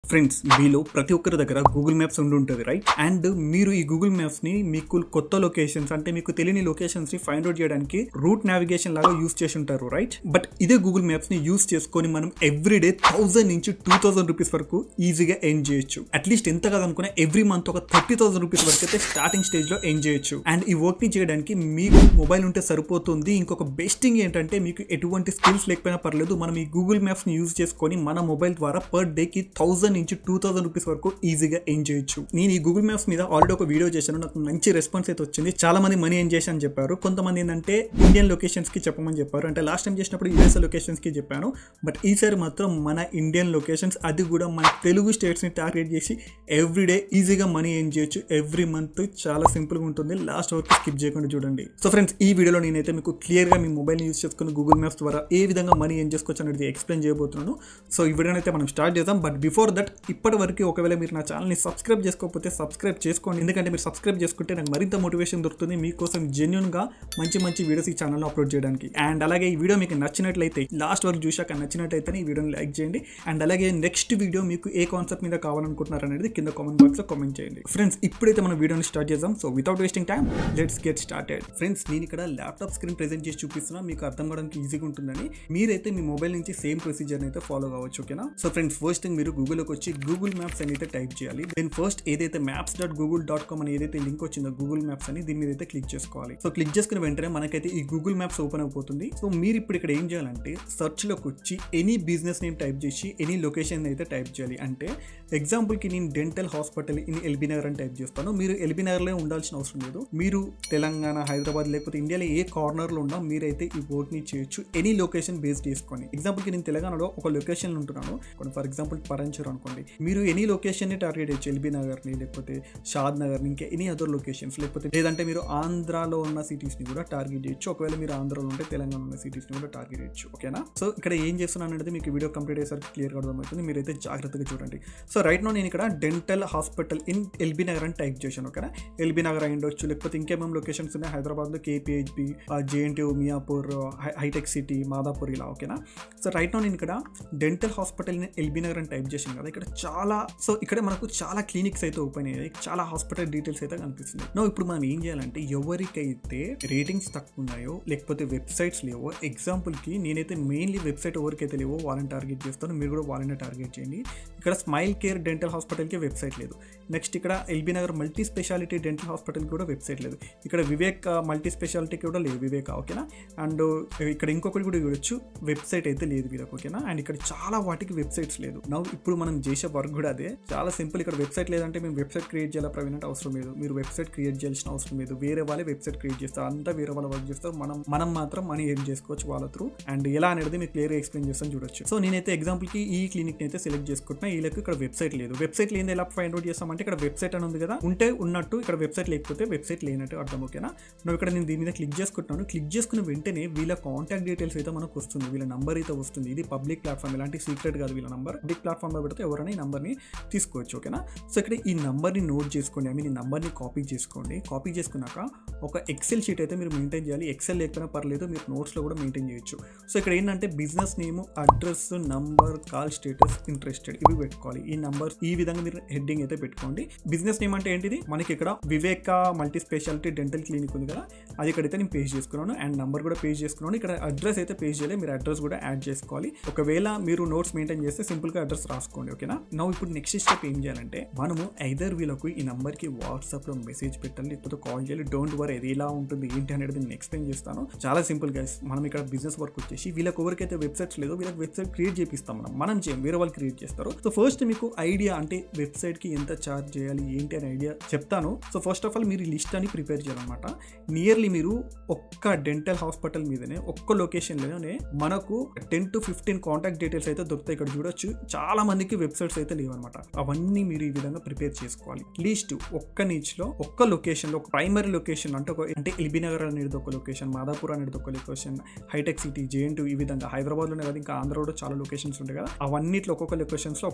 friends మీలో ప్రతి ఒక్కరి దగ్గర గూగుల్ మ్యాప్స్ ఉండి ఉంటుంది రైట్ అండ్ మీరు ఈ గూగుల్ మ్యాప్స్ ని మీకు కొత్త లొకేషన్స్ అంటే మీకు తెలియని లొకేషన్స్ ని ఫైండ్ అవుట్ చేయడానికి రూట్ నావిగేషన్ లాగా యూస్ చేసి ఉంటారు రైట్ బట్ ఇదే గూగుల్ మ్యాప్స్ ని యూస్ చేసుకొని మనం ఎవ్రీడే థౌసండ్ నుంచి టూ థౌసండ్ రూపీస్ వరకు ఈజీగా ఎర్న్ చేయొచ్చు అట్లీస్ట్ ఎంత కాదనుకున్నా ఎవ్రీ మంత్ ఒక థర్టీ థౌసండ్ రూపీస్ వరకు అయితే స్టార్టింగ్ స్టేజ్ లో ఎర్న్ చేయొచ్చు అండ్ ఈ వర్క్ ని చేయడానికి మీకు మొబైల్ ఉంటే సరిపోతుంది ఇంకొక బెస్ట్ థింగ్ ఏంటంటే మీకు ఎటువంటి స్కిల్స్ లేకపోయినా పర్లేదు మనం ఈ గూగుల్ మ్యాప్స్ ని యూజ్ చేసుకొని మన మొబైల్ ద్వారా పర్ డే కి థౌసండ్ నుంచి టూ థౌసండ్ రూపీస్ వరకు ఈజీగా ఎర్న్ చేయొచ్చు నేను ఈ గూగుల్ మ్యాప్స్ మీద ఆల్రెడీ ఒక వీడియో చేశాను నాకు మంచి రెస్పాన్స్ అయితే వచ్చింది చాలా మంది మనీ ఎర్న్ చేశాను చెప్పారు కొంతమంది ఏంటంటే ఇండియన్ లొకేషన్స్ కి చెప్పమని చెప్పారు అంటే లాస్ట్ టైం చేసినప్పుడు యూఎస్ లొకేషన్స్ కి చెప్పాను బట్ ఈసారి మాత్రం మన ఇండియన్ లొకేషన్స్ అది కూడా మన తెలుగు స్టేట్స్ ని టార్గెట్ చేసి ఎవ్రీడే ఈజీగా మనీ ఎర్న్ చేయొచ్చు ఎవ్రీ మంత్ చాలా సింపుల్ గా ఉంటుంది లాస్ట్ వరకు స్కిప్ చేయకుండా చూడండి సో ఫ్రెండ్స్ ఈ వీడియోలో నేనైతే మీకు క్లియర్ గా మీ మొబైల్ యూస్ చేసుకుని గూగుల్ మ్యాప్స్ ద్వారా ఏ విధంగా మనీ ఎర్న్ చేసుకోవచ్చు అనేది ఎక్స్ప్లెయిన్ చేయబోతున్నాను సో ఈ వీడియోని అయితే మనం స్టార్ట్ చేద్దాం బట్ బిఫోర్ దట్ ఇప్పటి వరకు ఒకవేళ మీరు నా ఛానల్ని సబ్స్క్రైబ్ చేసుకోకపోతే సబ్స్క్రైబ్ చేసుకోండి ఎందుకంటే మీరు సబ్స్క్రైబ్ చేసుకుంటే నాకు మరింత మోటివేషన్ దొరుకుతుంది మీకోసం జెన్యున్ గా మంచి మంచి వీడియోస్ ఈ ఛానల్లో అప్లోడ్ చేయడానికి అండ్ అలాగే ఈ వీడియో మీకు నచ్చినట్లయితే లాస్ట్ వరకు చూశాక నచ్చినట్లయితే ఈ వీడియోని లైక్ చేయండి అండ్ అలాగే నెక్స్ట్ వీడియో మీకు ఏ కాన్సెప్ట్ మీద కావాలనుకుంటున్నారు అనేది కింద కామెంట్ బాక్స్ లో కామెంట్ చేయండి ఫ్రెండ్స్ ఇప్పుడైతే మనం వీడియోని స్టార్ట్ చేద్దాం so without wasting time let's get started friends నేను ఇక్కడ ల్యాప్టాప్ స్క్రీన్ ప్రెజెంట్ చేసి చూపిస్తున్నా మీకు అర్థం కావడానికి ఈజీగా ఉంటుందని మీరైతే మీ మొబైల్ నుంచి సేమ్ ప్రొసీజర్ అయితే ఫాలో కావచ్చు ఓకేనా సో ఫ్రెండ్స్ ఫస్ట్ థింగ్ మీరు గూగుల్లోకి వచ్చి గూగుల్ మ్యాప్స్ అని అయితే టైప్ చేయాలి దెన్ ఫస్ట్ ఏదైతే maps dot Google dot com అని ఏదైతే లింక్ వచ్చిందో గూగుల్ మ్యాప్స్ అని దీని మీద అయితే క్లిక్ చేసుకోవాలి సో క్లిక్ చేసుకున్న వెంటనే మనకైతే ఈ గూగుల్ మ్యాప్స్ ఓపెన్ అయిపోతుంది సో మీరు ఇప్పుడు ఇక్కడ ఏం చేయాలంటే search లోకి వచ్చి ఎనీ బిజినెస్ నేమ్ టైప్ చేసి ఎనీ లొకేషన్ అయితే టైప్ చేయాలి అంటే ఎగ్జాంపుల్కి నేను dental hospital in LB Nagar అని టైప్ చేస్తాను మీరు ఎల్బీ నగర్లో ఉండాల్సిన అవసరం లేదు మీరు తెలంగాణ హైదరాబాద్ లేకపోతే ఇండియాలో ఏ కార్నర్లో ఉన్నా మీరైతే ఈ వర్క్ని చేయొచ్చు ఎనీ లొకేషన్ బేస్డ్ చేసుకొని ఎగ్జాంపుల్కి నేను తెలంగాణలో ఒక లొకేషన్ ఉంటున్నాను ఫర్ ఎగ్జాంపుల్ పరంచూర్ అనుకోండి మీరు ఎనీ లొకేషన్ని టార్గెట్ చేయొచ్చు ఎల్బీ నగర్ని లేకపోతే షాద్ నగర్ని ఇంకా ఎనీ అదర్ లొకేషన్స్ లేకపోతే లేదంటే మీరు ఆంధ్రాలో ఉన్న సిటీస్ని కూడా టార్గెట్ చేయొచ్చు ఒకవేళ మీరు ఆంధ్రాలో ఉంటే తెలంగాణ ఉన్న సిటీస్ని కూడా టార్గెట్ చేయొచ్చు ఓకేనా సో ఇక్కడ ఏం చేస్తున్నాను అనేది మీకు వీడియో కంప్లీట్ అయ్యేసరికి క్లియర్గా అర్థమవుతుంది మీరైతే జాగ్రత్తగా చూడండి సో రైట్ నో నేను ఇక్కడ dental hospital in LB Nagar అని టైప్ చేశాను ఓకేనా ఎల్బీ నగర్ అయి ఉండొచ్చు లేకపోతే ఇంకేమేమి లొకేషన్స్ ఉన్నాయి హైదరాబాద్లో కేపీహెచ్బి జేఎన్టీ మియాపూర్ హై- హైటెక్ సిటీ మాదాపూర్ ఇలా ఓకేనా సో రైట్ నో నేను ఇక్కడ dental hospital in LB Nagar అని టైప్ చేశాను కదా ఇక్కడ చాలా సో ఇక్కడ మనకు చాలా క్లినిక్స్ అయితే ఓపెన్ అయ్యాయి చాలా హాస్పిటల్ డీటెయిల్స్ అయితే కనిపిస్తుంది నో ఇప్పుడు మనం ఏం చేయాలంటే ఎవరికైతే రేటింగ్స్ తక్కువ ఉన్నాయో లేకపోతే వెబ్సైట్స్ లేవో ఎగ్జాంపుల్కి నేనైతే మెయిన్లీ వెబ్సైట్ ఎవరికైతే లేవో వాళ్ళని టార్గెట్ చేస్తాను మీరు కూడా వాళ్ళని టార్గెట్ చేయండి ఇక్కడ స్మైల్ కేర్ డెంటల్ హాస్పిటల్కి వెబ్సైట్ లేదు నెక్స్ట్ ఇక్కడ LB Nagar multi speciality dental హాస్పిటల్కి కూడా వెబ్సైట్ లేదు ఇక్కడ వివేక్ మల్టీ స్పెషాలిటీకి కూడా లేదు వివేక్ ఓకేనా అండ్ ఇక్కడ ఇంకొకటి కూడా చూడొచ్చు వెబ్సైట్ అయితే లేదు వీళ్ళకి ఓకేనా అండ్ ఇక్కడ చాలా వాటికి వెబ్సైట్స్ లేదు నవ్వు ఇప్పుడు మనం చేసే వర్క్ కూడా అదే చాలా సింపుల్ ఇక్కడ వెబ్సైట్ లేదంటే మేము వెబ్సైట్ క్రియేట్ చేయాలా ప్రవీణ్ అంటే అవసరం లేదు మీరు వెబ్సైట్ క్రియేట్ చేయాల్సిన అవసరం లేదు వేరే వాళ్ళే వెబ్సైట్ క్రియేట్ చేస్తారు అంతా వేరే వాళ్ళు వర్క్ చేస్తారు మనం మనం మాత్రం మనీ ఏం చేసుకోవచ్చు వాళ్ళ త్రూ అండ్ ఎలా అనేది మీకు క్లియర్గా ఎక్స్ప్లెయిన్ చేస్తాను చూడొచ్చు సో నేనైతే ఎగ్జాంపుల్కి ఈ క్లినిక్ అయితే సెలెక్ట్ చేసుకుంటున్నా వీళ్ళకి ఇక్కడ వెబ్సైట్ లేదు వెబ్సైట్ లేని ఎలా ఫైండ్ అవుట్ చేస్తామంటే ఇక్కడ వెబ్సైట్ అని ఉంది కదా ఉంటే ఉన్నట్టు ఇక్కడ వెబ్సైట్ లేకపోతే వెబ్సైట్ లేనట్టు అర్థం ఓకేనా నువ్వు ఇక్కడ నేను దీని మీద క్లిక్ చేసుకుంటున్నాను క్లిక్ చేసుకున్న వెంటనే వీళ్ళ కాంటాక్ట్ డీటెయిల్స్ అయితే మనకు వస్తుంది వీళ్ళ నంబర్ అయితే వస్తుంది ఇది పబ్లిక్ ప్లాట్ఫామ్ ఇలాంటి సీక్రెట్ కాదు వీళ్ళ నంబర్ పబ్లిక్ ప్లాట్ఫామ్లో పెడితే ఎవరైనా ఈ నంబర్ని తీసుకోవచ్చు ఓకేనా సో ఇక్కడ ఈ నంబర్ని నోట్ చేసుకోండి ఐ మీన్ ఈ నంబర్ని కాపీ చేసుకోండి కాపీ చేసుకున్నాక ఒక ఎక్సెల్ షీట్ అయితే మీరు మెయింటైన్ చేయాలి ఎక్సెల్ లేకపోయినా పర్లేదు మీరు నోట్స్లో కూడా మెయింటైన్ చేయొచ్చు సో ఇక్కడ ఏంటంటే business name address number call status interested ఇవి పెట్టుకోవాలి ఈ నంబర్ ఈ విధంగా మీరు హెడ్డింగ్ అయితే పెట్టుకోండి బిజినెస్ నేమ్ అంటే ఏంటిది మనకి ఇక్కడ Viveka multi speciality dental clinic ఉంది కదా అది ఇక్కడైతే నేను పేజ్ చేసుకున్నాను అండ్ నంబర్ కూడా పేజ్ చేసుకున్నాను ఇక్కడ అడ్రస్ అయితే పేజ్ చేయాలి మీరు అడ్రస్ కూడా యాడ్ చేసుకోవాలి ఒకవేళ మీరు నోట్స్ మెయింటైన్ చేస్తే సింపుల్ గా అడ్రస్ రాసుకోండి ఓకేనా నా ఇప్పుడు నెక్స్ట్ స్టెప్ ఏం చేయాలంటే మనము ఐదర్ వీళ్ళకు ఈ నంబర్ కి వాట్సాప్ లో మెసేజ్ పెట్టాలి లేకపోతే కాల్ చేయాలి డోంట్ వర్ ఇది ఎలా ఉంటుంది ఏంటి అనేది నేను ఎక్స్ప్లెయిన్ చేస్తాను చాలా సింపుల్ గా మనం ఇక్కడ బిజినెస్ వర్క్ వచ్చేసి వీళ్ళకి ఎవరికైతే వెబ్సైట్స్ లేదో వీళ్ళకి వెబ్సైట్ క్రియేట్ చేపిస్తాం మనం మనం చేయం వేరే వాళ్ళు క్రియేట్ చేస్తారు సో ఫస్ట్ మీకు ఐడియా అంటే వెబ్సైట్ కి ఎంత చార్జ్ చేయాలి ఏంటి అనే ఐడియా చెప్తాను సో ఫస్ట్ ఆఫ్ ఆల్ మీరు ఈ లిస్ట్ అని ప్రిపేర్ చేయాలన్నమాట నియర్లీ మీరు ఒక్క డెంటల్ హాస్పిటల్ మీదనే ఒక్క లొకేషన్లోనే మనకు ten to fifteen contact details అయితే దొరుకుతాయి ఇక్కడ చూడొచ్చు చాలా మందికి వెబ్సైట్స్ అయితే లేవన్నమాట అవన్నీ మీరు ఈ విధంగా ప్రిపేర్ చేసుకోవాలి అట్లీస్ట్ ఒక్క niche లో ఒక్క లొకేషన్లో ఒక ప్రైమరీ లొకేషన్ అంటే ఒక అంటే ఎల్బీ నగర్ అనేది ఒక లొకేషన్ మాదాపూర్ అనేది ఒక లొకేషన్ హైటెక్ సిటీ జేఎన్ ఈ విధంగా హైదరాబాద్లోనే కదా ఇంకా ఆంధ్రలో చాలా లొకేషన్స్ ఉంటాయి కదా అవన్నిట్లో ఒక్కొక్క లొకేషన్స్లో ఒక్కొక్క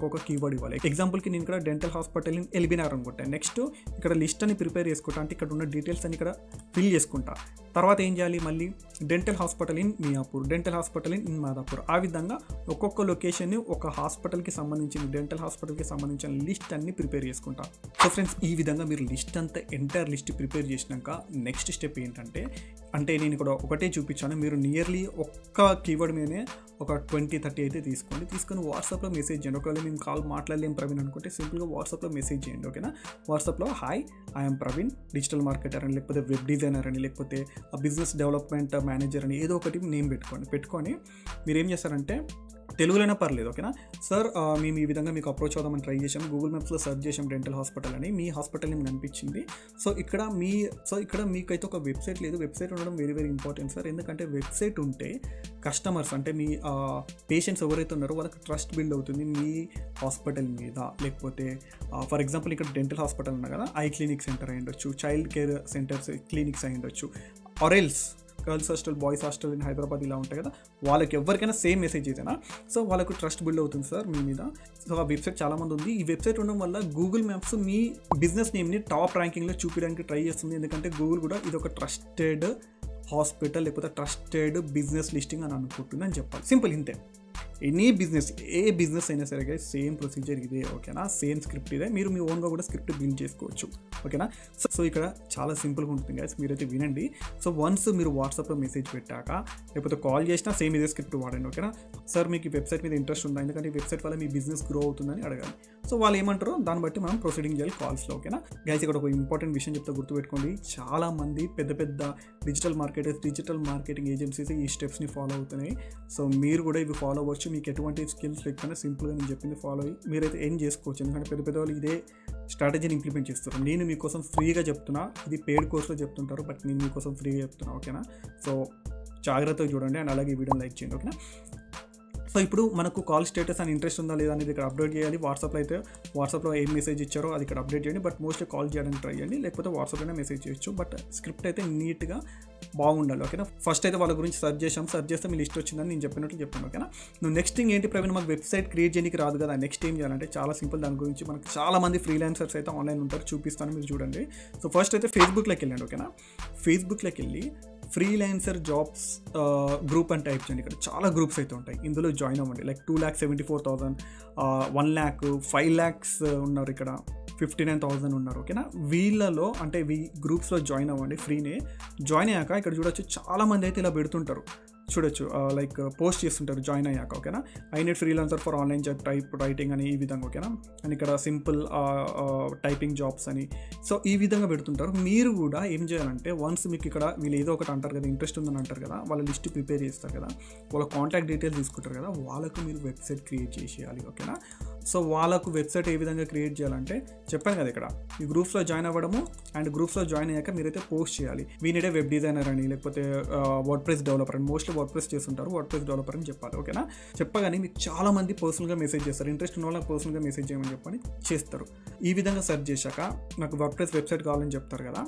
ఒక్కొక్క కీవర్డ్ ఇవ్వాలి ఎగ్జాంపుల్కి నేను ఇక్కడ డెంటల్ హాస్పిటల్ ఇన్ ఎల్బినార్ అనుకుంటాను నెక్స్ట్ ఇక్కడ లిస్ట్ అని ప్రిపేర్ చేసుకుంటా అంటే ఇక్కడ ఉన్న డీటెయిల్స్ అని ఇక్కడ ఫిల్ చేసుకుంటా తర్వాత ఏం చేయాలి మళ్ళీ dental hospital in Miyapur dental hospital in Madhapur ఆ విధంగా ఒక్కొక్క లొకేషన్ని ఒక హాస్పిటల్కి సంబంధించిన డెంటల్ హాస్పిటల్కి సంబంధించిన లిస్ట్ అన్ని ప్రిపేర్ చేసుకుంటా సో ఫ్రెండ్స్ ఈ విధంగా మీరు లిస్ట్ అంతా ఎంటైర్ లిస్ట్ ప్రిపేర్ చేసినాక నెక్స్ట్ స్టెప్ ఏంటంటే అంటే నేను ఇక్కడ ఒకటే చూపించాను మీరు నియర్లీ ఒక్క కీవర్డ్ మీదనే ఒక ట్వంటీ థర్టీ అయితే తీసుకోండి తీసుకొని వాట్సాప్లో మెసేజ్ చేయండి ఒకవేళ మేము కాల్ మాట్లాడలేం ప్రవీణ్ అనుకుంటే సింపుల్గా వాట్సాప్లో మెసేజ్ చేయండి ఓకేనా వాట్సాప్లో hi I'm Praveen digital marketer అని లేకపోతే వెబ్ డిజైనర్ అని లేకపోతే బిజినెస్ డెవలప్మెంట్ మేనేజర్ అని ఏదో ఒకటి నేమ్ పెట్టుకోండి పెట్టుకొని మీరు ఏం చేస్తారంటే తెలుగులోనే పర్లేదు ఓకేనా సార్ ఆ, మేము ఈ విధంగా మీకు అప్రోచ్ అవుదామని ట్రై చేసాం గూగుల్ మ్యాప్స్లో సెర్చ్ చేసాం డెంటల్ హాస్పిటల్ అని మీ హాస్పిటల్ నేమ్ కనిపించింది సో ఇక్కడ మీ సో ఇక్కడ మీకైతే ఒక వెబ్సైట్ లేదు వెబ్సైట్ ఉండడం వెరీ వెరీ ఇంపార్టెంట్ సార్ ఎందుకంటే వెబ్సైట్ ఉంటే కస్టమర్స్ అంటే మీ పేషెంట్స్ ఎవరైతే ఉన్నారో వాళ్ళకి ట్రస్ట్ బిల్డ్ అవుతుంది మీ హాస్పిటల్ మీద లేకపోతే ఫర్ ఎగ్జాంపుల్ ఇక్కడ డెంటల్ హాస్పిటల్ ఉన్నా కదా ఐ క్లినిక్ సెంటర్ అయి ఉండొచ్చు చైల్డ్ కేర్ సెంటర్స్ క్లినిక్స్ అయి ఉండొచ్చు or else girls hostel boys hostel in Hyderabad ఇలా ఉంటాయి కదా వాళ్ళకి ఎవరికైనా సేమ్ మెసేజ్ అయితేనా సో వాళ్ళకు ట్రస్ట్ బిల్డ్ అవుతుంది సార్ మీ మీద సో ఆ వెబ్సైట్ చాలా మంది ఉంది ఈ వెబ్సైట్ ఉండడం వల్ల గూగుల్ మ్యాప్స్ మీ బిజినెస్ నేమ్ని టాప్ ర్యాంకింగ్లో చూపించడానికి ట్రై చేస్తుంది ఎందుకంటే గూగుల్ కూడా ఇది ఒక ట్రస్టెడ్ హాస్పిటల్ లేకపోతే ట్రస్టెడ్ బిజినెస్ లిస్టింగ్ అని అనుకుంటుంది అని చెప్పాలి సింపుల్ ఇంతే ఎనీ బిజినెస్ ఏ బిజినెస్ అయినా సరే సేమ్ ప్రొసీజర్ ఇదే ఓకేనా సేమ్ స్క్రిప్ట్ ఇదే మీరు మీ ఓన్గా కూడా స్క్రిప్ట్ బిల్డ్ చేసుకోవచ్చు ఓకేనా సో సో ఇక్కడ చాలా సింపుల్గా ఉంటుంది గైస్ మీరైతే వినండి సో వన్స్ మీరు వాట్సాప్లో మెసేజ్ పెట్టాక లేకపోతే కాల్ చేసినా సేమ్ ఇదే స్క్రిప్ట్ వాడండి ఓకేనా సార్ మీకు ఈ వెబ్సైట్ మీద ఇంట్రెస్ట్ ఉందా ఎందుకంటే ఈ వెబ్సైట్ వల్ల మీ బిజినెస్ గ్రో అవుతుందని అడగాలి సో వాళ్ళు ఏమంటారో దాన్ని బట్టి మనం ప్రొసీడింగ్ చేయాలి కాల్స్లో ఓకేనా గైస్ ఇక్కడ ఒక ఇంపార్టెంట్ విషయం చెప్తే గుర్తుపెట్టుకోండి చాలా మంది పెద్ద పెద్ద digital marketers digital marketing agencies ఈ స్టెప్స్ని ఫాలో అవుతున్నాయి సో మీరు కూడా ఇవి ఫాలో అవ్వచ్చు మీకు ఎటువంటి స్కిల్స్ లేకపోయినా సింపుల్గా నేను చెప్పింది ఫాలో అయ్యి మీరైతే ఏం చేసుకోవచ్చు ఎందుకంటే పెద్ద పెద్ద వాళ్ళు ఇదే స్ట్రాటజీని ఇంప్లిమెంట్ చేస్తారు నేను మీకోసం ఫ్రీగా చెప్తున్నా ఇది పెయిడ్ కోర్స్లో చెప్తుంటారు బట్ నేను మీకోసం ఫ్రీగా చెప్తున్నా ఓకేనా సో జాగ్రత్తగా చూడండి అండ్ అలాగే ఈ వీడియోని లైక్ చేయండి ఓకేనా సో ఇప్పుడు మనకు కాల్ స్టేటస్ అని ఇంట్రెస్ట్ ఉందా లేదా అనేది ఇక్కడ అప్డేట్ చేయాలి వాట్సాప్లో అయితే వాట్సాప్లో ఏం మెసేజ్ ఇచ్చారో అది ఇక్కడ అప్డేట్ చేయండి బట్ మోస్ట్లీ కాల్ చేయడానికి ట్రై చేయండి లేకపోతే వాట్సాప్లోనే మెసేజ్ చేయొచ్చు బట్ స్క్రిప్ట్ అయితే నీట్గా బాగుండాలి ఓకేనా ఫస్ట్ అయితే వాళ్ళ గురించి సర్చ్ చేసాం సర్చ్ చేస్తే మీ లిస్ట్ వచ్చిందని నేను చెప్పినట్లు చెప్పాను ఓకేనా నువ్వు నెక్స్ట్ థింగ్ ఏంటి ప్రవీణ్ మాకు వెబ్సైట్ క్రియేట్ చేయడానికి రాదు కదా నెక్స్ట్ ఏం చేయాలంటే చాలా సింపుల్ దాని గురించి మనకు చాలా మంది ఫ్రీలాన్సర్స్ అయితే ఆన్లైన్ ఉంటారు చూపిస్తాను మీరు చూడండి సో ఫస్ట్ అయితే ఫేస్బుక్లోకి వెళ్ళండి ఓకేనా ఫేస్బుక్లోకి వెళ్ళి ఫ్రీలాన్సర్ జాబ్స్ గ్రూప్ అని టైప్ చేయండి ఇక్కడ చాలా గ్రూప్స్ అయితే ఉంటాయి ఇందులో జాయిన్ అవ్వండి like two lakh seventy four thousand one lakh five lakhs ఉన్నారు ఇక్కడ ఫిఫ్టీ నైన్ థౌసండ్ ఉన్నారు ఓకేనా వీళ్ళలో అంటే వీ గ్రూప్స్లో జాయిన్ అవ్వండి ఫ్రీనే జాయిన్ అయ్యాక ఇక్కడ చూడొచ్చు చాలా మంది అయితే ఇలా పెడుతుంటారు చూడొచ్చు లైక్ పోస్ట్ చేస్తుంటారు జాయిన్ అయ్యాక ఓకేనా I need freelancer for online job type writing అని ఈ విధంగా ఓకేనా అండ్ ఇక్కడ సింపుల్ టైపింగ్ జాబ్స్ అని సో ఈ విధంగా పెడుతుంటారు మీరు కూడా ఏం చేయాలంటే వన్స్ మీకు ఇక్కడ వీళ్ళు ఏదో ఒకటి అంటారు కదా ఇంట్రెస్ట్ ఉందని అంటారు కదా వాళ్ళ లిస్ట్ ప్రిపేర్ చేస్తారు కదా వాళ్ళ కాంటాక్ట్ డీటెయిల్స్ తీసుకుంటారు కదా వాళ్ళకు మీరు వెబ్సైట్ క్రియేట్ చేసేయాలి ఓకేనా సో వాళ్ళకు వెబ్సైట్ ఏ విధంగా క్రియేట్ చేయాలంటే చెప్పాను కదా ఇక్కడ ఈ గ్రూప్స్లో జాయిన్ అవ్వడము అండ్ గ్రూప్స్లో జాయిన్ అయ్యాక మీరైతే పోస్ట్ చేయాలి వీనిడే వెబ్ డిజైనర్ అని లేకపోతే వర్డ్ ప్రెస్ డెవలపర్ అని మోస్ట్లీ వర్డ్ ప్రెస్ చేస్తుంటారు వర్డ్ ప్రెస్ డెవలపర్ అని చెప్పాలి ఓకేనా చెప్పగానే మీకు చాలా మంది పర్సనల్గా మెసేజ్ చేస్తారు ఇంట్రెస్ట్ ఉన్న వాళ్ళకి పర్సనల్గా మెసేజ్ చేయమని చెప్పని చేస్తారు ఈ విధంగా సెర్చ్ చేశాక నాకు వర్డ్ ప్రెస్ వెబ్సైట్ కావాలని చెప్తారు కదా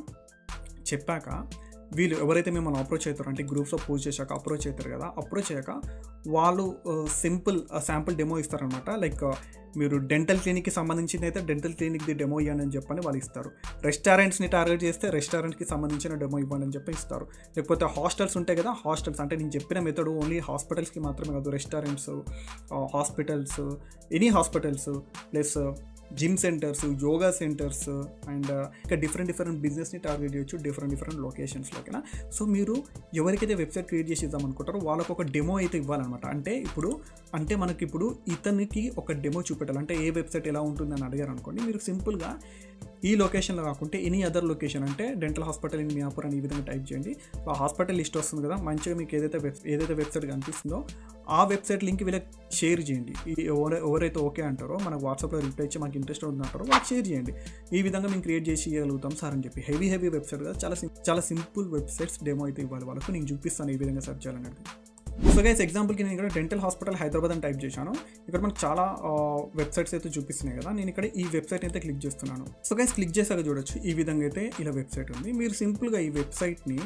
చెప్పాక వీళ్ళు ఎవరైతే మిమ్మల్ని అప్రోచ్ అవుతారో అంటే గ్రూప్స్లో పోస్ట్ చేశాక అప్రోచ్ అవుతారు కదా అప్రోచ్ అయ్యాక వాళ్ళు సింపుల్ శాంపుల్ డెమో ఇస్తారనమాట లైక్ మీరు డెంటల్ క్లినిక్కి సంబంధించింది అయితే డెంటల్ క్లినిక్ది డెమో ఇవ్వండి అని చెప్పని వాళ్ళు ఇస్తారు రెస్టారెంట్స్ని టార్గెట్ చేస్తే రెస్టారెంట్కి సంబంధించిన డెమో ఇవ్వండి అని చెప్పి ఇస్తారు లేకపోతే హాస్టల్స్ ఉంటాయి కదా హాస్టల్స్ అంటే నేను చెప్పిన మెథడ్ ఓన్లీ హాస్పిటల్స్కి మాత్రమే కాదు restaurants hospitals any hospitals plus gym centres yoga centres and ఇంకా డిఫరెంట్ డిఫరెంట్ బిజినెస్ని టార్గెట్ చేయొచ్చు డిఫరెంట్ డిఫరెంట్ లొకేషన్స్లో ఓకేనా సో మీరు ఎవరికైతే వెబ్సైట్ క్రియేట్ చేసి ఇద్దాం అనుకుంటారో వాళ్ళకు ఒక డెమో అయితే ఇవ్వాలన్నమాట అంటే ఇప్పుడు అంటే మనకి ఇప్పుడు ఇతనికి ఒక డెమో చూపెట్టాలి అంటే ఏ వెబ్సైట్ ఎలా ఉంటుందని అడిగారు అనుకోండి మీరు సింపుల్గా ఈ లొకేషన్లో కాకుంటే ఎనీ అదర్ లొకేషన్ అంటే డెంటల్ హాస్పిటల్ ఇన్ మియాపూర్ అని ఈ విధంగా టైప్ చేయండి ఆ హాస్పిటల్ లిస్ట్ వస్తుంది కదా మంచిగా మీకు ఏదైతే వెబ్ ఏదైతే వెబ్సైట్ కనిపిస్తుందో ఆ వెబ్సైట్ లింక్ వీళ్ళకి షేర్ చేయండి ఈ ఎవరై ఎవరైతే ఓకే అంటారో మనకు వాట్సాప్లో రిప్లై ఇచ్చి మాకు ఇంట్రెస్ట్ ఉందంటారో వాళ్ళకి షేర్ చేయండి ఈ విధంగా మేము క్రియేట్ చేసి ఇవ్వగలుగుతాం సార్ అని చెప్పి హెవీ హెవీ వెబ్సైట్ కదా చాలా sim- చాలా సింపుల్ వెబ్సైట్స్ డెమో అయితే ఇవ్వాలి వాళ్ళకు నేను చూపిస్తాను ఈ విధంగా సెర్చ్ చేయాలనేది సో గైస్ ఎగ్జాంపుల్కి నేను ఇక్కడ డెంటల్ హాస్పిటల్ హైదరాబాద్ అని టైప్ చేశాను ఇక్కడ మనకు చాలా వెబ్సైట్స్ అయితే చూపిస్తున్నాయి కదా నేను ఇక్కడ ఈ వెబ్సైట్ అయితే క్లిక్ చేస్తున్నాను సో గైస్ క్లిక్ చేశాక చూడొచ్చు ఈ విధంగా అయితే ఇలా వెబ్సైట్ ఉంది మీరు సింపుల్గా ఈ వెబ్సైట్ని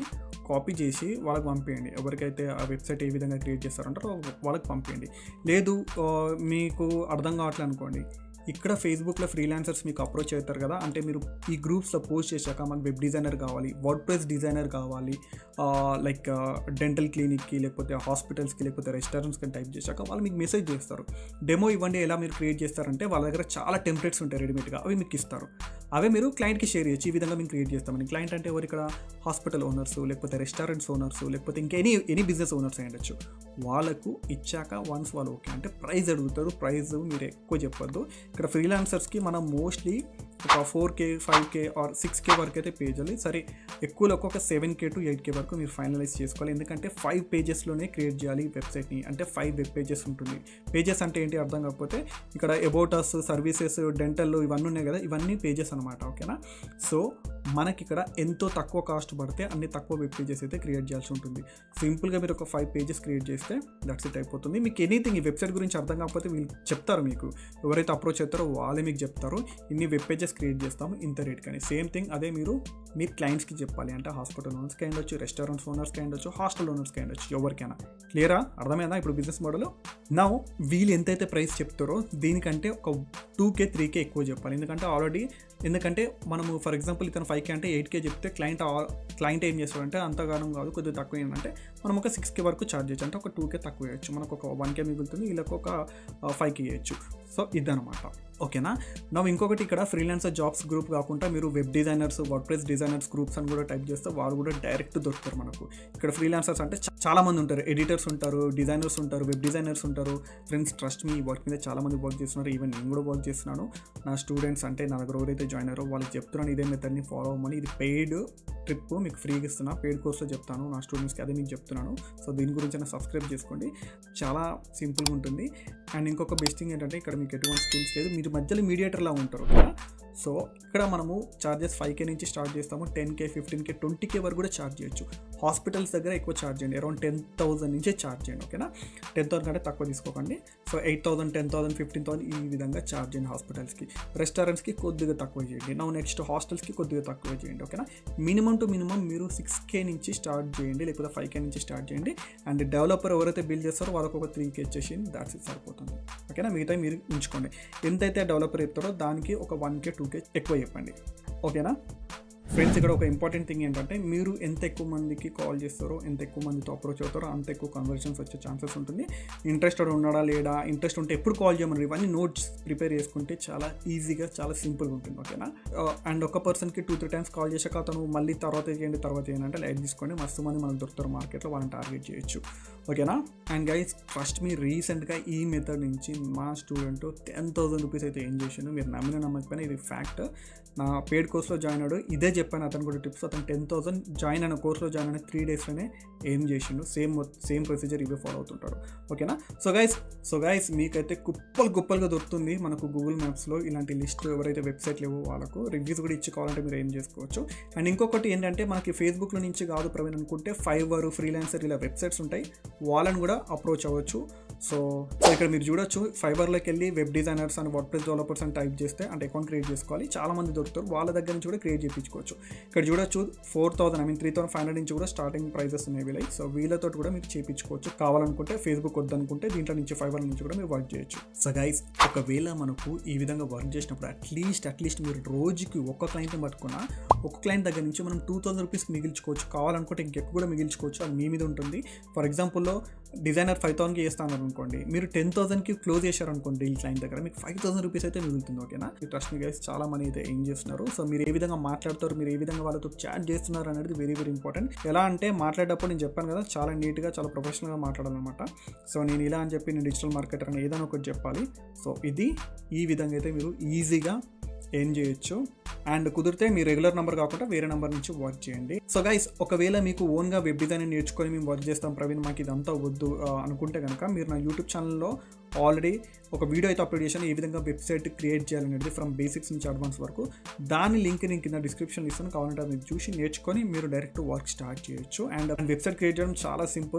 కాపీ చేసి వాళ్ళకి పంపించండి ఎవరికైతే ఆ వెబ్సైట్ ఏ విధంగా క్రియేట్ చేస్తారంటారో వాళ్ళకి పంపించండి లేదు ఆ, మీకు అర్థం కావట్లేదు అనుకోండి ఇక్కడ ఫేస్బుక్లో ఫ్రీలాన్సర్స్ మీకు అప్రోచ్ అవుతారు కదా అంటే మీరు ఈ గ్రూప్స్లో పోస్ట్ చేశాక మాకు వెబ్ డిజైనర్ కావాలి వర్డ్ ప్రెస్ డిజైనర్ కావాలి లైక్ డెంటల్ క్లినిక్కి లేకపోతే హాస్పిటల్స్కి లేకపోతే రెస్టారెంట్స్కి టైప్ చేశాక వాళ్ళు మీకు మెసేజ్ చేస్తారు డెమో ఇవ్వండి ఎలా మీరు క్రియేట్ చేస్తారంటే వాళ్ళ దగ్గర చాలా టెంప్లెట్స్ ఉంటాయి రెడీమేడ్గా అవి మీకు ఇస్తారు అవే మీరు క్లయింట్కి షేర్ చేయొచ్చు ఈ విధంగా మేము క్రియేట్ చేస్తామని క్లయింట్ అంటే ఎవరు ఇక్కడ హాస్పిటల్ ఓనర్స్ లేకపోతే రెస్టారెంట్స్ ఓనర్స్ లేకపోతే ఇంకా ఎనీ ఎనీ బిజినెస్ ఓనర్స్ అయి ఉండొచ్చు వాళ్ళకు ఇచ్చాక వన్స్ వాళ్ళు ఓకే అంటే ప్రైస్ అడుగుతారు ప్రైస్ మీరు ఎక్కువ చెప్పొద్దు ఇక్కడ ఫ్రీలాన్సర్స్కి మనం మోస్ట్లీ ఒక four K five K or six K వరకు అయితే పే చేయాలి సరే ఎక్కువలో ఒక seven K to eight K వరకు మీరు ఫైనలైజ్ చేసుకోవాలి ఎందుకంటే ఫైవ్ పేజెస్లోనే క్రియేట్ చేయాలి వెబ్సైట్ని అంటే ఫైవ్ వెబ్ పేజెస్ ఉంటుంది పేజెస్ అంటే ఏంటి అర్థం కాకపోతే ఇక్కడ అబౌటస్ సర్వీసెస్ డెంటల్ ఇవన్నీ ఉన్నాయి కదా ఇవన్నీ పేజెస్ అనమాట ఓకేనా సో మనకి ఇక్కడ ఎంతో తక్కువ కాస్ట్ పడితే అన్ని తక్కువ వెబ్ పేజెస్ అయితే క్రియేట్ చేయాల్సి ఉంటుంది సింపుల్గా మీరు ఒక ఫైవ్ పేజెస్ క్రియేట్ చేస్తే దట్స్ ఇట్ అయిపోతుంది మీకు ఎనీథింగ్ ఈ వెబ్సైట్ గురించి అర్థం కాకపోతే వీళ్ళు చెప్తారు మీకు ఎవరైతే అప్రోచ్ అవుతారో వాళ్ళే మీకు చెప్తారు ఇన్ని వెబ్ పేజెస్ క్రియేట్ చేస్తాము ఇంత రేట్ కానీ సేమ్ థింగ్ అదే మీరు మీ క్లయింట్స్కి చెప్పాలి అంటే హాస్పిటల్ ఓనర్స్కి అయ్యొచ్చు రెస్టారెంట్స్ ఓనర్స్కి అయ్యొచ్చు హాస్టల్ ఓనర్స్కి అయ్యొచ్చు ఎవరికైనా క్లియరా అర్థమైందా ఇప్పుడు బిజినెస్ మోడల్ నా వీళ్ళు ఎంతైతే ప్రైస్ చెప్తారో దీనికంటే ఒక టూ కే త్రీ కే ఎక్కువ చెప్పాలి ఎందుకంటే ఆల్రెడీ ఎందుకంటే మనము ఫర్ ఎగ్జాంపుల్ ఇతను ఫైవ్ కే అంటే ఎయిట్ కే చెప్తే క్లయింట్ క్లయింట్ ఏం చేస్తాడంటే అంతగానం కాదు కొద్దిగా తక్కువ ఏంటంటే మనం ఒక సిక్స్ కే వరకు ఛార్జ్ చేయొచ్చు అంటే ఒక టూ కే తక్కువ వేయచ్చు మనకు ఒక వన్ కే మిగులుతుంది వీళ్ళకి ఒక ఫైవ్ కే వేయచ్చు సో ఇదనమాట ఓకేనా నా ఇంకొకటి ఇక్కడ ఫ్రీలాన్సర్ జాబ్స్ గ్రూప్ కాకుండా మీరు web designers WordPress designers groups అని కూడా టైప్ చేస్తే వాళ్ళు కూడా డైరెక్ట్ దొరుకుతారు మనకు ఇక్కడ ఫ్రీలాన్సర్స్ అంటే చా- చాలా మంది ఉంటారు ఎడిటర్స్ ఉంటారు డిజైనర్స్ ఉంటారు వెబ్ డిజైనర్స్ ఉంటారు ఫ్రెండ్స్ ట్రస్ట్ మీ వర్క్ మీద చాలా మంది వర్క్ చేస్తున్నారు ఈవెన్ నేను కూడా వర్క్ చేస్తున్నాను నా స్టూడెంట్స్ అంటే నా దగ్గర ఎవరైతే జాయిన్ అయ్యారో వాళ్ళకి చెప్తున్నాను ఇదే మెథడ్ని ఫాలో అవ్వమని ఇది పెయిడ్ ట్రిప్ మీకు ఫ్రీగా ఇస్తున్నా పెయిడ్ కోర్స్లో చెప్తాను నా స్టూడెంట్స్కి అదే మీకు చెప్తున్నాను సో దీని గురించి అయినా సబ్స్క్రైబ్ చేసుకోండి చాలా సింపుల్గా ఉంటుంది అండ్ ఇంకొక బెస్ట్ థింగ్ ఏంటంటే ఇక్కడ మీకు ఎటువంటి స్కిల్స్ లేదు మీరు మధ్యలో మీడియేటర్లా ఉంటారు ఓకేనా సో ఇక్కడ మనము చార్జెస్ ఫైవ్ కే నుంచి స్టార్ట్ చేస్తాము ten K fifteen K twenty K వరకు కూడా ఛార్జ్ చేయొచ్చు హాస్పిటల్స్ దగ్గర ఎక్కువ ఛార్జ్ చేయండి అరౌండ్ టెన్ థౌసండ్ నుంచే ఛార్జ్ చేయండి ఓకేనా టెన్ థౌసండ్ కంటే తక్కువ తీసుకోకండి so eight thousand ten thousand fifteen thousand ఈ విధంగా ఛార్జ్ చేయండి హాస్పిటల్స్కి రెస్టారెంట్స్కి కొద్దిగా తక్కువ చేయండి నా నెక్స్ట్ హాస్టల్స్కి కొద్దిగా తక్కువ చేయండి ఓకేనా మినిమం టు మినిమం మీరు సిక్స్ కే నుంచి స్టార్ట్ చేయండి లేకపోతే ఫైవ్ కే నుంచి స్టార్ట్ చేయండి అండ్ డెవలపర్ ఎవరైతే బిల్ చేస్తారో వాళ్ళకి ఒక త్రీ కే ఇచ్చేసి దాట్స్ ఇట్ సరిపోతుంది ఓకేనా మిగతా మీరు ఉంచుకోండి ఎంతైతే డెవలపర్ చెప్తారో దానికి ఒక వన్ కే టూ కే ఎక్కువ చెప్పండి ఓకేనా ఫ్రెండ్స్ ఇక్కడ ఒక ఇంపార్టెంట్ థింగ్ ఏంటంటే మీరు ఎంత ఎక్కువ మందికి కాల్ చేస్తారో ఎంత ఎక్కువ మందితో అప్రోచ్ అవుతారో అంత ఎక్కువ కన్వర్షన్స్ వచ్చే ఛాన్సెస్ ఉంటుంది ఇంట్రెస్టెడ్ ఉన్నాడా లేడా ఇంట్రెస్ట్ ఉంటే ఎప్పుడు కాల్ చేయమని ఇవన్నీ నోట్స్ ప్రిపేర్ చేసుకుంటే చాలా ఈజీగా చాలా సింపుల్గా ఉంటుంది ఓకేనా అండ్ ఒక పర్సన్కి టూ త్రీ టైమ్స్ కాల్ చేశాక అతను మళ్ళీ తర్వాత చేయండి తర్వాత ఏంటంటే లైట్ తీసుకోండి మస్తు మంది మనకు దొరుకుతారు మార్కెట్లో వాళ్ళని టార్గెట్ చేయొచ్చు ఓకేనా అండ్ గైస్ ట్రస్ట్ మీ రీసెంట్గా ఈ మెథడ్ నుంచి మా స్టూడెంట్ టెన్ థౌసండ్ రూపీస్ అయితే ఏం చేసిండు మీరు నమ్మిన నమ్మకపోయినా ఇది ఫ్యాక్ట్ నా పేడ్ కోర్స్లో జాయిన్ అయ్యాడు ఇదే చెప్పాను అతను కూడా టిప్స్ అతను టెన్ థౌసండ్ జాయిన్ అయిన కోర్స్లో జాయిన్ అయిన త్రీ డేస్లోనే ఏం చేసిండు సేమ్ సేమ్ ప్రొసీజర్ ఇవే ఫాలో అవుతుంటాడు ఓకేనా సో గైస్ సో గైస్ మీకైతే కుప్పలు కుప్పలుగా దొరుకుతుంది మనకు గూగుల్ మ్యాప్స్లో ఇలాంటి లిస్ట్ ఎవరైతే వెబ్సైట్ లేవో వాళ్ళకు రివ్యూస్ కూడా ఇచ్చుకోవాలంటే మీరు ఏం చేసుకోవచ్చు అండ్ ఇంకొకటి ఏంటంటే మనకి ఫేస్బుక్లో నుంచి కాదు ప్రవీణ్ అనుకుంటే ఫైవర్ ఫ్రీలాన్సర్ ఇలా వెబ్సైట్స్ ఉంటాయి వాళ్ళని కూడా అప్రోచ్ అవ్వచ్చు సో సో ఇక్కడ మీరు చూడొచ్చు ఫైబర్లోకి వెళ్ళి web designers and WordPress developers అని టైప్ చేస్తే అంటే అకౌంట్ క్రియేట్ చేసుకోవాలి చాలా మంది దొరుకుతారు వాళ్ళ దగ్గర నుంచి కూడా క్రియేట్ చేయించుకోవచ్చు ఇక్కడ చూడొచ్చు four thousand I mean three thousand five hundred నుంచి కూడా స్టార్టింగ్ ప్రైజెస్ ఉన్నాయి వీళ్ళకి సో వీళ్ళతో కూడా మీరు చేయించుకోవచ్చు కావాలనుకుంటే ఫేస్బుక్ వద్దనుకుంటే దీంట్లో నుంచి ఫైబర్ నుంచి కూడా మీరు వర్క్ చేయొచ్చు సో గైస్ ఒకవేళ మనకు ఈ విధంగా వర్క్ చేసినప్పుడు అట్లీస్ట్ అట్లీస్ట్ మీరు రోజుకి ఒక్క క్లయింట్ని పట్టుకున్నా ఒక క్లయింట్ దగ్గర నుంచి మనం టూ థౌసండ్ రూపీస్ మిగిల్చుకోవచ్చు కావాలనుకుంటే ఇంకెక్కువ కూడా మిగిల్చుకోవచ్చు అది మీ మీద ఉంటుంది ఫర్ ఎగ్జాంపుల్లో డిజైనర్ ఫైవ్ థౌసండ్కి చేస్తాను అనుకోండి మీరు టెన్ థౌసండ్కి క్లోజ్ చేశారు అనుకోండి ఈ క్లయింట్ దగ్గర మీకు ఫైవ్ థౌసండ్ రూపీస్ అయితే మిగులుతుంది ఓకేనా ఈ ట్రస్ట్ మీ గైస్ చాలా మనీ అయితే ఏం చేస్తున్నారు సో మీరు ఏ విధంగా మాట్లాడతారు మీరు ఏ విధంగా వాళ్ళతో చాట్ చేస్తున్నారు అనేది వెరీ వెరీ ఇంపార్టెంట్ ఎలా అంటే మాట్లాడేటప్పుడు నేను చెప్పాను కదా చాలా నీట్గా చాలా ప్రొఫెషనల్గా మాట్లాడాలన్నమాట సో నేను ఇలా అని చెప్పి నేను డిజిటల్ మార్కెటర్ అని ఏదైనా ఒకటి చెప్పాలి సో ఇది ఈ విధంగా అయితే మీరు ఈజీగా ఏం చేయొచ్చు అండ్ కుదిరితే మీ రెగ్యులర్ నెంబర్ కాకుండా వేరే నెంబర్ నుంచి వర్క్ చేయండి సో గైస్ ఒకవేళ మీకు ఓన్గా వెబ్ డిజైన్ నేర్చుకొని మేము వర్క్ చేస్తాం ప్రవీణ్ మాకు ఇదంతా వద్దు ఆ, అనుకుంటే కనుక మీరు నా యూట్యూబ్ ఛానల్లో ఆల్రెడీ ఒక వీడియో అయితే అప్లోడ్ చేశాను ఏ విధంగా వెబ్సైట్ క్రియేట్ చేయాలనేది ఫ్రమ్ బేసిక్స్ నుంచి అడ్వాన్స్ వరకు దాని లింక్ నేను కింద డిస్క్రిప్షన్ ఇస్తాను కావాలంటే అది మీరు చూసి నేర్చుకొని మీరు డైరెక్ట్ వర్క్ స్టార్ట్ చేయొచ్చు అండ్ వెబ్సైట్ క్రియేట్ చేయడం చాలా సింపుల్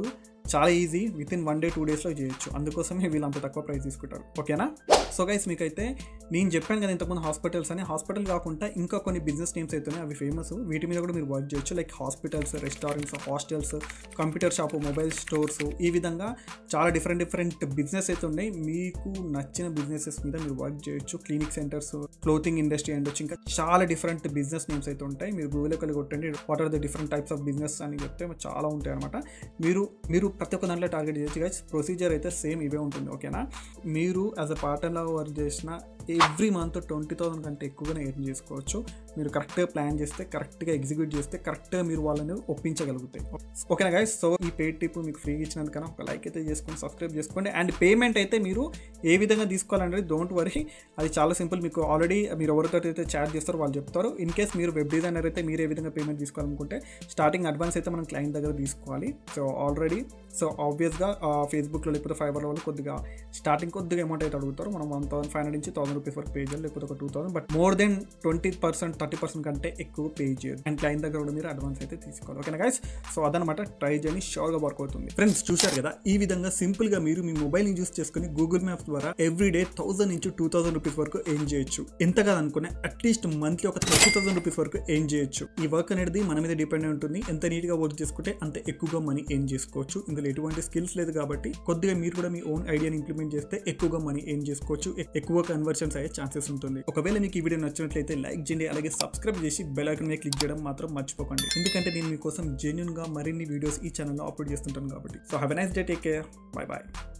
చాలా easy with in one day two డేస్లో చేయొచ్చు అందుకోసమే వీళ్ళు అంత తక్కువ ప్రైస్ తీసుకుంటారు ఓకేనా సో గైస్ మీకైతే నేను చెప్పాను కదా ఇంతకుముందు హాస్పిటల్స్ అని హాస్పిటల్ కాకుండా ఇంకా కొన్ని బిజినెస్ నేమ్స్ అయితే అవి ఫేమస్ వీటి మీద కూడా మీరు వర్క్ చేయొచ్చు like hospitals restaurants hostels computer shop mobile stores ఈ విధంగా చాలా డిఫరెంట్ డిఫరెంట్ బిజినెస్ అయితే ఉన్నాయి మీకు నచ్చిన బిజినెసెస్ మీద మీరు వర్క్ చేయొచ్చు clinic centres clothing industry and వచ్చి ఇంకా చాలా డిఫరెంట్ బిజినెస్ నేమ్స్ అయితే ఉంటాయి మీరు గూగుల్కి వెళ్ళి కొట్టండి what are the different types of business అని చెప్తే చాలా ఉంటాయి అనమాట మీరు మీరు ప్రతి ఒక్క దాంట్లో టార్గెట్ చేయొచ్చు గైస్ ప్రొసీజర్ అయితే సేమ్ ఇవే ఉంటుంది ఓకేనా మీరు యాజ్ అ పార్టనర్ లాగా వర్క్ చేసిన ఎవ్రీ మంత్ ట్వంటీ థౌసండ్ కంటే ఎక్కువగానే ఎర్న్ చేసుకోవచ్చు మీరు కరెక్ట్గా ప్లాన్ చేస్తే కరెక్ట్గా ఎగ్జిక్యూట్ చేస్తే కరెక్ట్గా మీరు వాళ్ళని ఒప్పించగలుగుతాయి ఓకేనా గైస్ సో ఈ పేడ్ టిప్ మీకు ఫ్రీ ఇచ్చినందుకన్నా ఒక లైక్ అయితే చేసుకోండి సబ్స్క్రైబ్ చేసుకోండి అండ్ పేమెంట్ అయితే మీరు ఏ విధంగా తీసుకోవాలనేది డోంట్ వరీ అది చాలా సింపుల్ మీకు ఆల్రెడీ మీరు ఎవరితో అయితే చాట్ చేస్తారో వాళ్ళు చెప్తారు ఇన్ కేస్ మీరు వెబ్ డిజైనర్ అయితే మీరు ఏ విధంగా పేమెంట్ తీసుకోవాలనుకుంటే స్టార్టింగ్ అడ్వాన్స్ అయితే మనం క్లయింట్ దగ్గర తీసుకోవాలి సో ఆల్రెడీ సో ఆబ్వియస్గా ఫేస్బుక్లో లేకపోతే ఫైవర్లో వాళ్ళు కొద్దిగా స్టార్టింగ్ కొద్దిగా అమౌంట్ అయితే అడుగుతారు మనం వన్ థౌసండ్ ఫైవ్ హండ్రెడ్ నుంచి థౌసండ్ రూపీస్ వరకు పే చేయాలి లేకపోతే ఒక two thousand but more than twenty percent thirty percent కంటే ఎక్కువ పే చేయదు అండ్ క్లయింట్ దగ్గర కూడా మీరు అడ్వాన్స్ అయితే తీసుకోవాలి ఓకేనా గైస్ సో అదనమాట ట్రై చేయని షోర్గా వర్క్ అవుతుంది ఫ్రెండ్స్ చూశారు కదా ఈ విధంగా సింపుల్గా మీరు మీ మొబైల్ యూస్ చేసుకుని గూగుల్ మ్యాప్స్ ద్వారా ఎవ్రీ డే థౌసండ్ నుంచి టూ థౌసండ్ రూపీస్ వరకు ఎయిన్ చేయొచ్చు ఎంత కాదనుకునే అట్లీస్ట్ మంత్లీ ఒక థర్టీ థౌసండ్ రూపీస్ వరకు ఎయిన్ చేయొచ్చు ఈ వర్క్ అనేది మన మీద డిపెండ్ ఉంటుంది ఎంత నీట్గా వర్క్ చేసుకుంటే అంత ఎక్కువగా మనీ ఎయిన్ చేసుకోవచ్చు ఇందులో ఎటువంటి స్కిల్స్ లేదు కాబట్టి కొద్దిగా మీరు కూడా మీ ఓన్ ఐడియాని ఇంప్లిమెంట్ చేస్తే ఎక్కువగా మనీ ఎయిన్ చేసుకోవచ్చు ఎ- ఎక్కువ కన్వర్షన్స్ అయ్యే ఛాన్సెస్ ఉంటుంది ఒకవేళ మీకు ఈ వీడియో నచ్చినట్లయితే లైక్ చేయండి అలాగే సబ్స్క్రైబ్ చేసి బెల్ ఐకన్ మీద క్లిక్ చేయడం మాత్రం మర్చిపోకండి ఎందుకంటే నేను మీకోసం జెన్యున్ గా మరిన్ని వీడియోస్ ఈ ఛానల్లో అప్లోడ్ చేస్తుంటాను కాబట్టి so have a nice day take care bye bye